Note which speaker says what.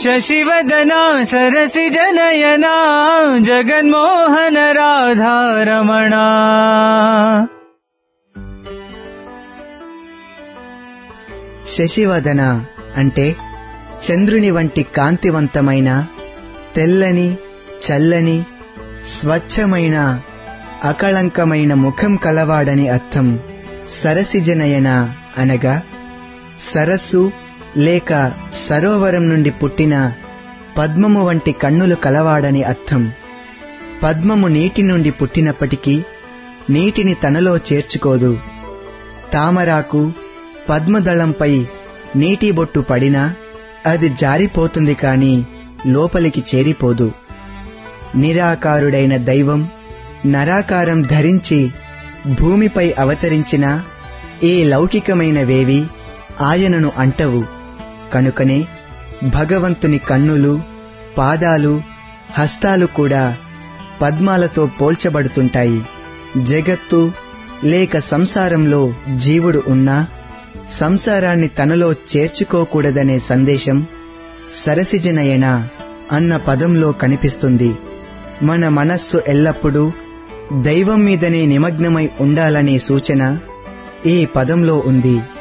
Speaker 1: శశివదనా సరసి జనయనా జగన్మోహన రాధారమణ
Speaker 2: శశివదన అంటే చంద్రుని వంటి కాంతివంతమైన తెల్లని చల్లని స్వచ్ఛమైన అకళంకమైన ముఖం కలవాడని అర్థం సరసిజనయన అనగా సరస్సు లేక సరోవరం నుండి పుట్టిన పద్మము వంటి కన్నులు కలవాడని అర్థం పద్మము నీటి నుండి పుట్టినప్పటికీ నీటిని తనలో చేర్చుకోదు తామరాకు పద్మదళంపై నీటి బొట్టు పడినా అది జారిపోతుంది కాని లోపలికి చేరిపోదు నిరాకారుడైన దైవం నరాకారం ధరించి భూమిపై అవతరించిన ఏ లౌకికమైనవేవి ఆయనను అంటవు కనుకనే భగవంతుని కన్నులు పాదాలు హస్తాలు కూడా పద్మాలతో పోల్చబడుతుంటాయి జగత్తు లేక సంసారంలో జీవుడు ఉన్నా సంసారాన్ని తనలో చేర్చుకోకూడదనే సందేశం సరసిజనయన అన్న పదంలో కనిపిస్తుంది మన మనస్సు ఎల్లప్పుడూ దైవం మీదనే నిమగ్నమై ఉండాలనే సూచన ఈ పదంలో ఉంది